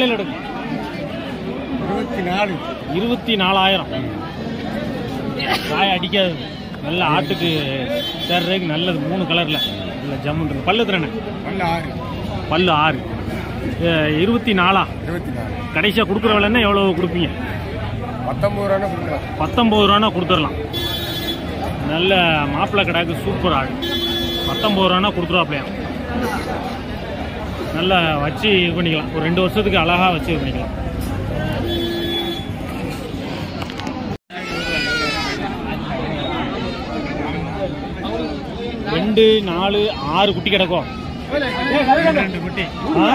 விலையில எடுக்கும் இருபத்தி நாலு இருபத்தி நாலாயிரம் காய அடிக்காது நல்ல ஆட்டுக்கு சேர்றதுக்கு நல்லது மூணு கலரில் நல்ல ஜம்முன் இருக்கு பல்லு திறனை ஒன்று ஆறு பல்லு ஆறு அஹ், இருபத்தி நாலா இருபத்தி நாலு கடைசியாக கொடுக்குற விலைன்னா எவ்வளோ கொடுப்பீங்க பத்தொம்பது ரூபான்னு கொடுக்கலாம் பத்தொம்பது ரூபானா கொடுத்துடலாம் நல்ல மாப்பிள்ளை கடாக்கு சூப்பர் ஆடு பத்தொம்பது ரூபானா கொடுத்துருவாப்லையா நல்லா வச்சு இது பண்ணிக்கலாம் ஒரு ரெண்டு வருஷத்துக்கு அழகாக வச்சு இது பண்ணிக்கலாம் ரெண்டு நாலு ஆறு குட்டி கிடக்கும் ரெண்டு குட்டி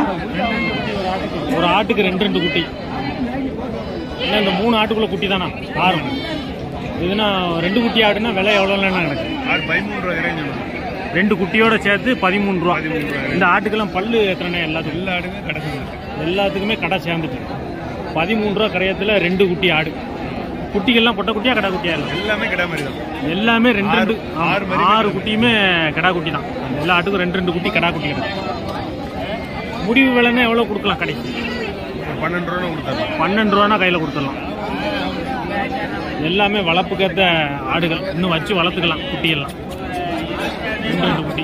ஒரு ஆட்டுக்கு ரெண்டு ரெண்டு குட்டி ஏன்னா இந்த மூணு ஆட்டுக்குள்ள குட்டி தானா ஆறு இதுனா ரெண்டு குட்டி ஆடுனா விலை எவ்வளோன்னு எனக்கு ஆறு பதிமூணு ரூபா இறங்கி ரெண்டு குட்டியோட சேர்த்து பதிமூணு ரூபா இந்த ஆட்டுக்கெல்லாம் பல்லு எத்தனை எல்லாத்துக்கும் எல்லா ஆடுமே கிடக்குது எல்லாத்துக்குமே கடை சேர்ந்துட்டு பதிமூணு ரூபா கரையத்தில் ரெண்டு குட்டி ஆடு குட்டிகள்லாம் பொட்டை குட்டியா கடா குட்டியா இருக்கு எல்லாமே கிடா மாதிரி தான் எல்லாமே ரெண்டு ஆறு- ரெண்டு ஆமா, ஆறு மாதிரி ஆறு குட்டியுமே கடா குட்டி தான் எல்லா ஆட்டுக்கும் ரெண்டு ரெண்டு குட்டி கடா குட்டி கிடக்கு முடிவு விலைன்னா எவ்வளோ கொடுக்கலாம் கடைக்கு ஒரு பன்னெண்டு ரூபா கொடுத்தாங்க பன்னெண்டு ரூபானா கையில் கொடுத்துடலாம் எல்லாமே வளர்ப்புக்கேற்ற ஆடுகள் இன்னும் வச்சு வளர்த்துக்கலாம் குட்டியெல்லாம் ரெண்டு ரெண்டு குட்டி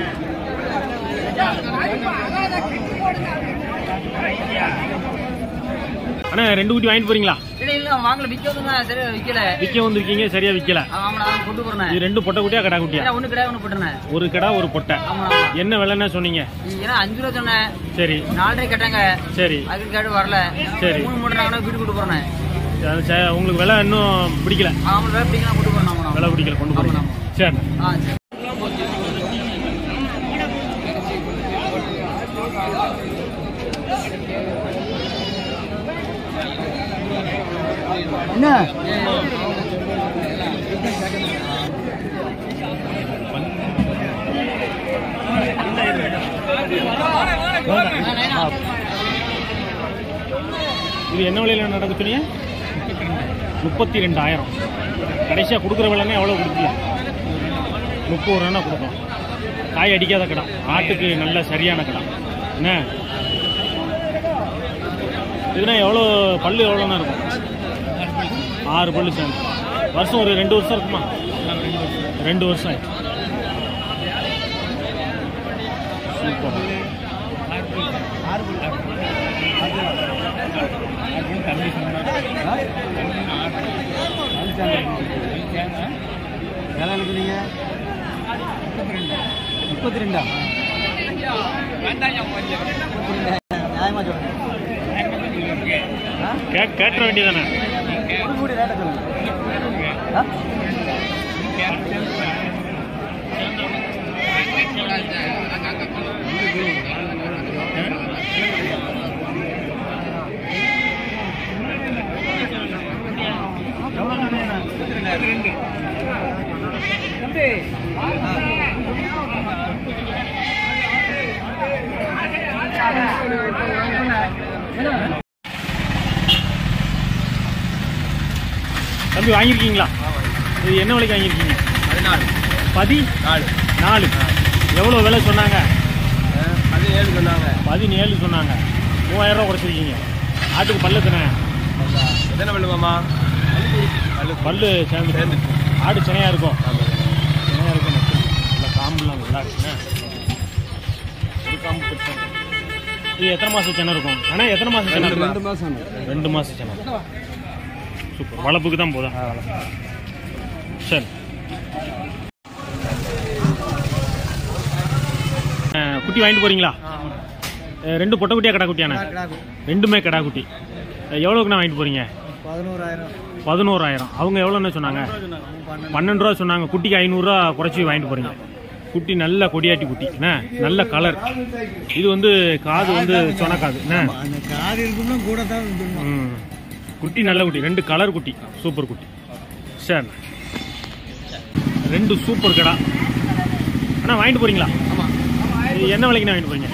அண்ணா ரெண்டு குட்டி வாங்கிட்டு போறீங்களா இல்ல இல்ல வாங்கல விக்கிறதுங்க சரியா விக்கல விற்க வந்திருக்கீங்க சரியா விற்கல ஆமாடா கொண்டு போறேன் இது ரெண்டு பொட்டை குட்டியா கடா குட்டியா ஒண்ணு கிடையாது ஒண்ணு போட்டுறேன் ஒரு கடா ஒரு பொட்டை ஆமா என்ன விலைன்னா சொன்னீங்க ஏன்னா அஞ்சு ரூபா சொன்னேன் சரி நாலரை கேட்டாங்க சரி அதுக்கு கேட்டு வரல சரி. மூணு மூணு வீட்டு கொண்டு போறேன் அது ச- உங்களுக்கு விலை இன்னும் பிடிக்கல ஆமா வேலை பிடிக்கலாம் கொண்டு போறேன் ஆமா விலை பிடிக்கல கொண்டு போறீங்க ஆமா, சரி ஆ சரி என்ன இது என்ன விலையில நடக்க சொன்னீங்க முப்பத்தி ரெண்டாயிரம் கடைசியாக கொடுக்குற விலைன்னா எவ்வளோ கொடுப்பீங்க முப்பது ரூபா கொடுக்கும் காய் அடிக்காத கடை ஆட்டுக்கு நல்ல சரியான கடை என்ன இதுனா எவ்வளோ பல்லு எவ்வளோண்ணா இருக்கும் ஆறு பல்லு சேர்ந்து வருஷம் ஒரு ரெண்டு வருஷம் இருக்குமா ரெண்டு வருஷம் ஆயிடுச்சு சூப்பர் வேலை அனுப்புறீங்க முப்பத்தி ரெண்டா நியாயமா சொல்றேன் கே கேட்டுற வேண்டியதானே கூடி ரேட்டை சொல்லுங்க ஆ? தம்பி வாங்கியிருக்கீங்களா இது என்ன விலைக்கு வாங்கியிருக்கீங்க பதினாலு பதி நாலு நாலு எவ்வளோ விலை சொன்னாங்க பதினேழு சொன்னாங்க பதினேழு சொன்னாங்க மூவாயிரம் ரூபா குறைச்சிருக்கீங்க ஆட்டுக்கு பல்லு தானே எத்தனை பண்ணுவாமா பல்லு சேர்ந்து சேர்ந்து. ஆடு சினையா இருக்கும் சினையா இருக்கும் நச்சு. நல்லா காம்புலாம் நல்லா இருக்குண்ணே ஒரு காம்பு பெருசா இருக்கு. இது எத்தனை மாசம் சென்னை இருக்கும் அண்ணா எத்தனை மாசம் சென்னை இருக்கும் ரெண்டு மாசம் ரெண்டு மாசம் சென்னை சூப்பர் வளர்ப்புக்கு தான் போதா சரி அஹ், குட்டி வாங்கிட்டு போறீங்களா அஹ், ரெண்டு பொட்டை குட்டியா கடா குட்டியாண்ணே ரெண்டுமே கடா குட்டி அஹ், எவ்வளோக்குண்ணா வாங்கிட்டு போறீங்க பதினோராயிரம் பதினோராயிரம் அவங்க எவ்வளோண்ணே சொன்னாங்க பன்னெண்டு ரூபா சொன்னாங்க குட்டிக்கு ஐநூறுரூவா குறைச்சி வாங்கிட்டு போறீங்க குட்டி நல்ல கொடியாட்டி குட்டி என்ன நல்ல கலர் இது வந்து காது வந்து சொனக்காது என்ன அந்த காது இருக்கும்னா கூட தான் ம். குட்டி நல்ல குட்டி ரெண்டு கலர் குட்டி சூப்பர் குட்டி சரி ரெண்டு சூப்பர் கடா அண்ணா வாங்கிட்டு போறீங்களா இது என்ன விலைக்குண்ணா வாங்கிட்டு போறீங்க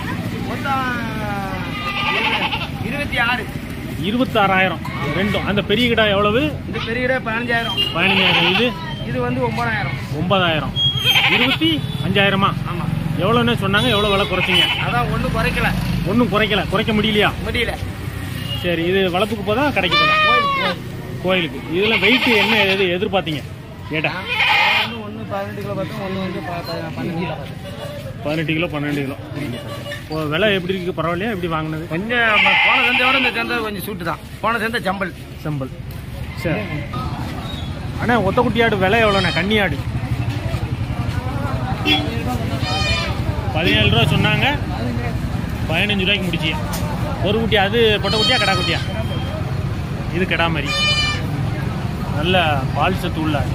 இருபத்தி ஆறு இருபத்தாறாயிரம் ரெண்டும் அந்த பெரிய கடா எவ்வளவு இந்த பெரிய கடை பதினஞ்சாயிரம் பதினஞ்சாயிரம் இது இது வந்து ஒன்பதாயிரம் ஒன்பதாயிரம் இருபத்தி அஞ்சாயிரமா ஆமா எவ்வளோன்னு சொன்னாங்க எவ்வளோ விலை குறைச்சிங்க அதான் ஒன்றும் குறைக்கல ஒன்றும் குறைக்கல குறைக்க முடியலையா முடியல சரி இது வளர்ப்புக்கு போதா கடைக்கு போதா கோயிலுக்கு இதில் வெயிட் என்ன எது எதிர்பார்த்தீங்க ஏடா ஒன்று ஒன்று பதினெட்டு கிலோ பார்த்தோம் ஒன்று வந்து ப- ப- பன்னெண்டு கிலோ பார்த்தோம் பதினெட்டு கிலோ பன்னெண்டு கிலோ இப்போ விலை எப்படி இருக்கு பரவாயில்லையா எப்படி வாங்கினது கொஞ்சம் ம- போன சந்தையோட இந்த சந்தை கொஞ்சம் சூட்டு தான் போன சந்தை சம்பல் செம்பல் சரி அண்ணா ஒத்த குட்டியாடு விலை எவ்வளோண்ணே கன்னியாடு பதினேழு ரூபா சொன்னாங்க பதினஞ்சு ரூபாய்க்கு முடிச்சியா ஒரு குட்டி அது பொட்டை குட்டியா கடா குட்டியா இது கடா மாதிரி நல்ல பால் சத்து உள்ள ஆடு.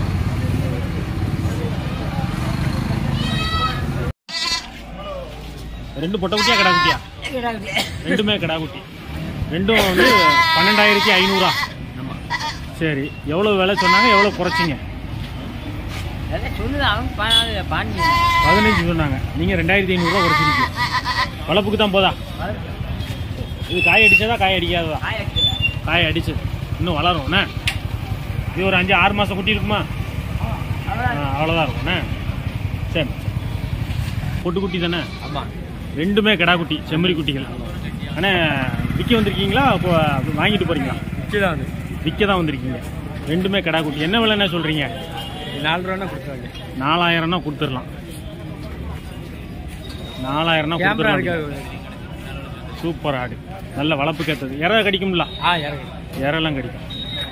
ரெண்டு பொட்டை குட்டியா கடா குட்டியா ரெண்டுமே கடா குட்டி ரெண்டும் வந்து பன்னெண்டாயிரத்தி ஐநூறா சரி எவ்வளோ விலை சொன்னாங்க எவ்வளோ குறைச்சிங்க சொல்லுது அவன் பாஞ்சு பதினஞ்சு சொன்னாங்க நீங்கள் ரெண்டாயிரத்தி ஐநூறுரூவா குறைச்சிருக்கீங்க வளர்ப்புக்கு தான் போதா இது காய் அடிச்சதா காய் அடிக்காததா காய் அடிச்சது இன்னும் வளரும் என்ன இது ஒரு அஞ்சு ஆறு மாதம் குட்டி இருக்குமா ஆ, அவ்வளோதான் இருக்கும் என்ன சரி பொட்டு குட்டி தானே ஆமாம் ரெண்டுமே கிடா குட்டி செம்மறி குட்டிகள் அண்ணே விற்க வந்திருக்கீங்களா இப்போ வாங்கிட்டு போறீங்களா தான் வந்து விற்க தான் வந்திருக்கீங்க ரெண்டுமே கிடா குட்டி என்ன விலைண்ணே சொல்கிறீங்க நாலு ரூபா கொடுத்தாங்க நாலாயிரம்னா கொடுத்துடலாம் நாலாயிரம்னா கேமரா கொடுத்துடலாம் இருக்கா சூப்பர் ஆடு நல்ல வளர்ப்பு கேத்தது இற கிடைக்கும்ல ஆ இறங்கு இறலாம் கிடைக்கும்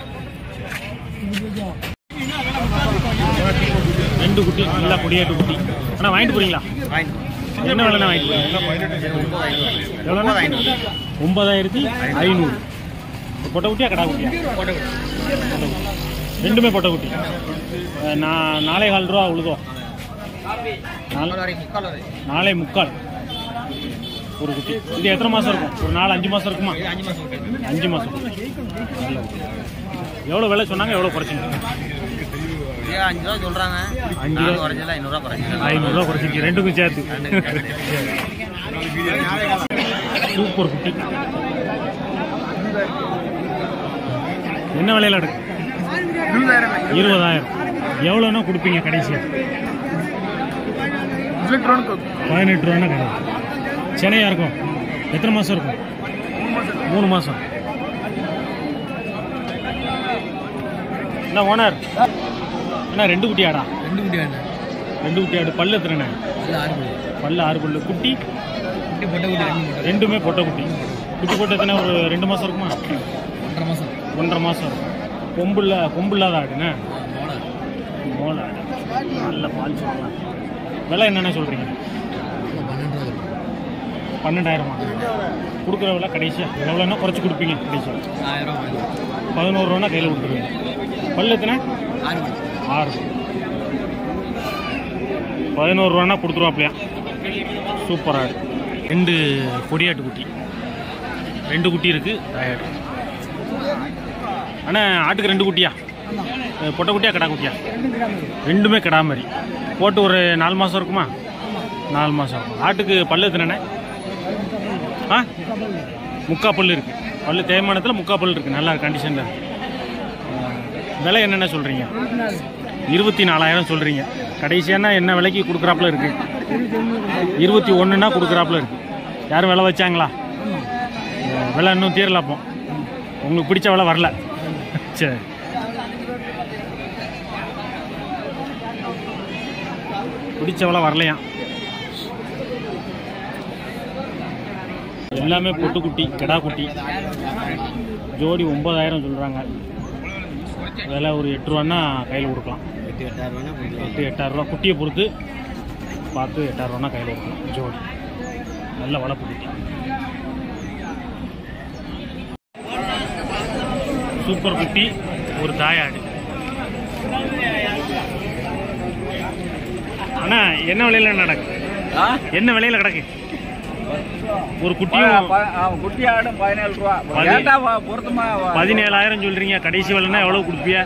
ரெண்டு குட்டி நல்லா கொடியாட்டு குட்டி அண்ணா வாங்கிட்டு போறீங்களா என்ன விலைண்ணா வாங்கிட்டு போறீங்க எவ்வளோண்ணா ஒன்பதாயிரத்தி ஐநூறு பொட்டை குட்டியா கடா குட்டியா பொட்டை குட்டி. ரெண்டுமே பொட்டை குட்டி அஹ் நான் நாலே கால் ரூபா உழுதோம் நாலு- நாலே முக்கால் ஒரு குட்டி இது எத்தனை மாசம் இருக்கும் ஒரு நாலு அஞ்சு மாசம் இருக்குமா அஞ்சு மாசம் நல்லது எவ்வளோ விலை சொன்னாங்க எவ்வளோ குறைச்சிங்க அஞ்சு ரூபா சொல்றாங்க அஞ்சு ரூபா குறைச்சல ஐநூறுரூவா குறைச்சல ஐநூறுரூவா குறைச்சிங்க ரெண்டுக்கும் சேர்த்து சூப்பர் குட்டி என்ன விலையில எடுக்கு இருபதாயிரம் எவ்வளோன்னா கொடுப்பீங்க கடைசியாக பதினெட்டு ரூபான்னா கிடையாது சென்னையா இருக்கும் எத்தனை மாதம் இருக்கும் மூணு மாதம் என்ன ஓனர் அண்ணா ரெண்டு குட்டி ஆடா ரெண்டு குட்டி வேண்டாம் ரெண்டு குட்டி ஆடு பல்லு எத்தனை இல்லை ஆறு குட்டி பல்லு ஆறு பல்லு குட்டி குட்டி பொட்டை குட்டி ரெண்டு மூட்டை ரெண்டுமே பொட்டை குட்டி குட்டி போட்டு எத்தனை ஒரு ரெண்டு மாதம் இருக்குமா ஒன்றரை மாதம் ஒன்றரை மாதம் இருக்கும் கொம்புள்ள கொம்புள்ளாத ஆடுண்ணே மோள ஆடு நல்ல பால் சொல்லலாம் விலை என்னென்ன சொல்கிறீங்க பன்னெண்டு ரூபா பன்னெண்டாயிரமா கொடுக்குற விலை கடைசியாக எவ்வளோன்னா குறைச்சி கொடுப்பீங்க கடைசியாக ஆயிரம் ரூபா பதினோரு ரூபா கையில் கொடுத்துருவீங்க பல்லு எத்தனை ஆறு குட்டி ஆறு பதினோரு ரூபானா கொடுத்துருவாப்லையா சூப்பராக இருக்கு ரெண்டு கொடியாட்டு குட்டி ரெண்டு குட்டி இருக்கு டயர்டு அண்ணா ஆட்டுக்கு ரெண்டு குட்டியா அஹ் பொட்டை குட்டியா கடா குட்டியா ரெண்டுமே கடா மாதிரி போட்டு ஒரு நாலு மாதம் இருக்குமா நாலு மாதம் இருக்கும் ஆட்டுக்கு பல்லு எத்தனை ஆ முக்கா பல்லு இருக்கு பல்லு தேய்மானத்தில் முக்கா பல்லு இருக்கு நல்ல கண்டிஷனில் இருக்கு அஹ் விலை என்னென்ன சொல்கிறீங்க இருபத்தி நாலாயிரம் சொல்கிறீங்க கடைசியானா என்ன விலைக்கு கொடுக்குறாப்புல இருக்கு இருபத்தி ஒன்றுனா கொடுக்குறாப்புல இருக்கு யாரும் விலை வச்சாங்களா அஹ் விலை இன்னும் தீரல அப்போ உங்களுக்கு பிடிச்ச விலை வரல சரி பிடிச்ச விலை வரலையா எல்லாமே பொட்டுக்குட்டி கிடா குட்டி ஜோடி ஒன்பதாயிரம் சொல்கிறாங்க விலை ஒரு எட்டு ரூபான்னா கையில் கொடுக்கலாம் எட்டு எட்டாயிரம் ரூபா எட்டு எட்டாயிரம் ரூபா குட்டியை பொறுத்து பார்த்து எட்டாயிரம் ரூபான்னா கையில் கொடுக்கலாம் ஜோடி நல்ல வளர்ப்பு குட்டி சூப்பர் குட்டி ஒரு தாயாடு அண்ணா என்ன விலையில நடக்கு என்ன விலையில கிடக்கு ஒரு குட்டியும் குட்டி ஆடும் பதினேழு ரூபா பதி- கேட்டா வா- பொருத்தமா வா- பதினேழாயிரம் சொல்றீங்க கடைசி விலைன்னா எவ்வளவு கொடுப்பிய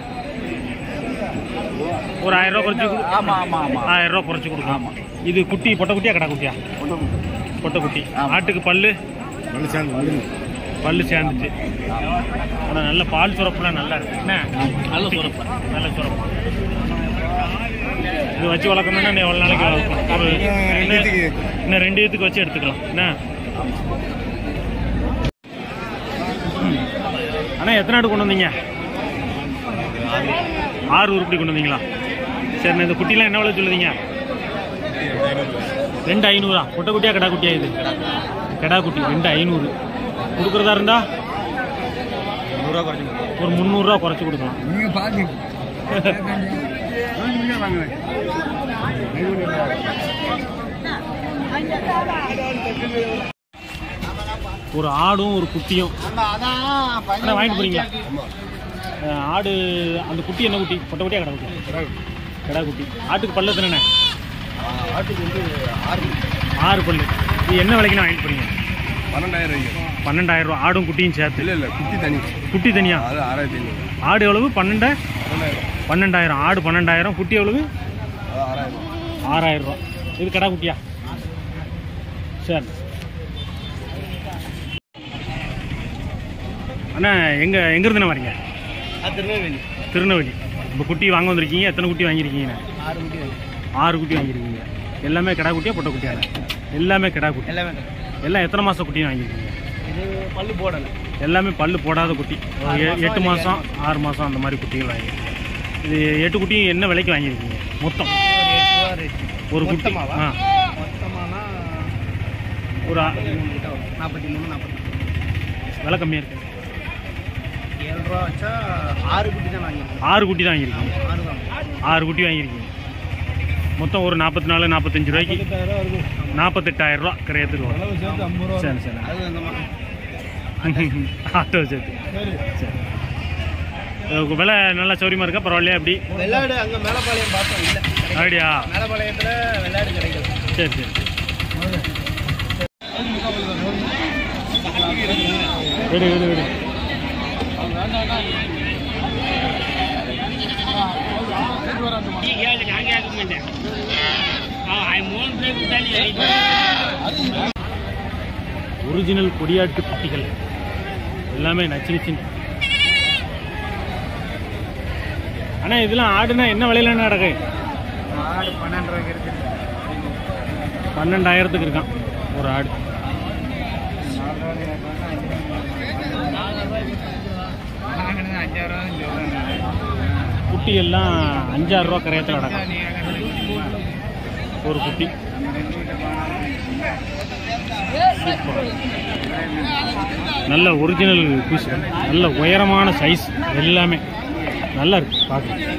ஒரு ஆயிரம் ரூபா குறைச்சு கொடு- ஆமா ஆமா ஆமா ஆயிரம் ரூபா குறைச்சு கொடுக்கலாம் இது குட்டி பொட்டை குட்டியா கடா குட்டியா பொட்டை குட்டி ஆட்டுக்கு பல்லு பல்லு சேர்ந்துச்சு ஆனால் நல்ல பால் சுரப்புலாம் நல்லா இருக்கு என்ன நல்ல சுரப்பு நல்ல சுரப்பு இது வச்சு வளர்க்கணும்னா இன்னும் எவ்வளோ நாளைக்கு வளர்க்கணும் ஒரு இன்னும் இன்னும் ரெண்டு இதுக்கு வச்சு எடுத்துக்கலாம் என்ன அண்ணா எத்தனை ஆடு கொண்டு வந்தீங்க ஆறு உருப்படி கொண்டு வந்தீங்களா சரிண்ணா இந்த குட்டிலாம் என்ன விலை சொல்லுதீங்க ரெண்டு ஐநூறா கொட்டை குட்டியா கடா குட்டியா இது கடா குட்டி ரெண்டு ஐநூறு கொடுக்குறதா இருந்தா நூறுரூவா குறைச்சி ஒரு முந்நூறுரூவா குறைச்சி கொடுக்கலாம் நீங்கள் பாருங்க ஒரு ஆடும் ஒரு குட்டியும் அண்ணா வாங்கிட்டு போறீங்களா அஹ், ஆடு அந்த குட்டி என்ன குட்டி கொட்டை குட்டியா கடா குட்டி கடா குட்டி ஆட்டுக்கு பல்லு எத்தனை ஆட்டுக்கு வந்து ஆறு ஆறு பல்லு இது என்ன விலைக்கு நான் வாங்கிட்டு போறீங்க பன்னெண்டாயிரம் ரூபாய்க்கு பன்னெண்டாயிரம் ரூபா ஆடும் குட்டியும் சேர்த்து இல்லை இல்லை குட்டி தனி குட்டி தனியா அது ஆறாயிரத்தி ஐநூறு ஆடு எவ்வளவு பன்னெண்டு பன்னெண்டாயிரம் பன்னெண்டாயிரம் ஆடு பன்னெண்டாயிரம் குட்டி எவ்வளவு அது ஆறாயிரம் ஆறாயிரம் ரூபா இது கடா குட்டியா சரி அண்ணா எங்க எங்க இருந்துண்ணா வரீங்க அது திருநெல்வேலி திருநெல்வேலி இப்போ குட்டி வாங்க வந்திருக்கீங்க எத்தனை குட்டி வாங்கியிருக்கீங்க ஆறு குட்டி வேணும். ஆறு குட்டி வாங்கியிருக்கீங்க எல்லாமே கிடா குட்டியா பொட்டை குட்டியா எல்லாமே கிடா குட்டி எல்லாமே வேணும். எல்லாம் எத்தனை மாதம் குட்டி வாங்கியிருக்கீங்க இது பல்லு போடலை எல்லாமே பல்லு போடாத குட்டி ஒரு ஆறு எ- மாசம் எட்டு இல்லைங்க. மாதம் ஆறு மாதம் அந்த மாதிரி குட்டிகள் வாங்கியிருக்கீங்க இது எட்டு குட்டி என்ன விலைக்கு வாங்கியிருக்கீங்க மொத்தம் ஒரு எட்டு ரூபா ரேட்டு ஒரு குட்டி மொத்தமாவா? ஆ மொத்தமானா ஒரு ஆ- நாற்பத்தி மூணு நாற்பத்தி விலை கம்மியாக இருக்கு ஏழு ரூபா வச்சா ஆறு குட்டி தான் வாங்கியிருக்கோம் ஆறு குட்டி தான் வாங்கியிருக்கீங்க ஆறு தான் ஆறு குட்டி வாங்கியிருக்கீங்க மொத்தம் ஒரு நாற்பத்தி நாலு நாற்பத்தஞ்சு ரூபாய்க்கு நாற்பத்தெட்டாயிரம் ரூபா கிரயத்துக்கு வரும் சேர்த்து ஐம்பது ரூபா சரி சரி அது அந்த மாதிரி ஆட்டோ சேர்த்து சரி அதுக்கு விலை நல்லா சௌரியமாக இருக்கா பரவாயில்லையா அப்படி வெள்ளாடு அங்கே மேலப்பாளையம் பார்த்தோம் இல்லை அப்படியா மேலப்பாளையத்தில் வெள்ளாடு கிடைக்கல சரி சரி விடு விடு விடு ஒரிஜினல் கொடியாட்டு குட்டிகள் எல்லாமே நச்சு நச்சுன்னு அண்ணா இதெல்லாம் ஆடுனா என்ன விலையில நடக்கு ஆடு பன்னெண்டு ரூபாய்க்கு இருக்குது பன்னெண்டாயிரத்துக்கு இருக்கான் ஒரு ஆடு அஞ்சாயிரம் குட்டி எல்லாம் அஞ்சாறு ரூபா கரையத்தில் நடக்கும் ஒரு குட்டி நல்ல ஒரிஜினல் பீஸ் நல்ல உயரமான சைஸ் எல்லாமே நல்லா இருக்கு பார்க்க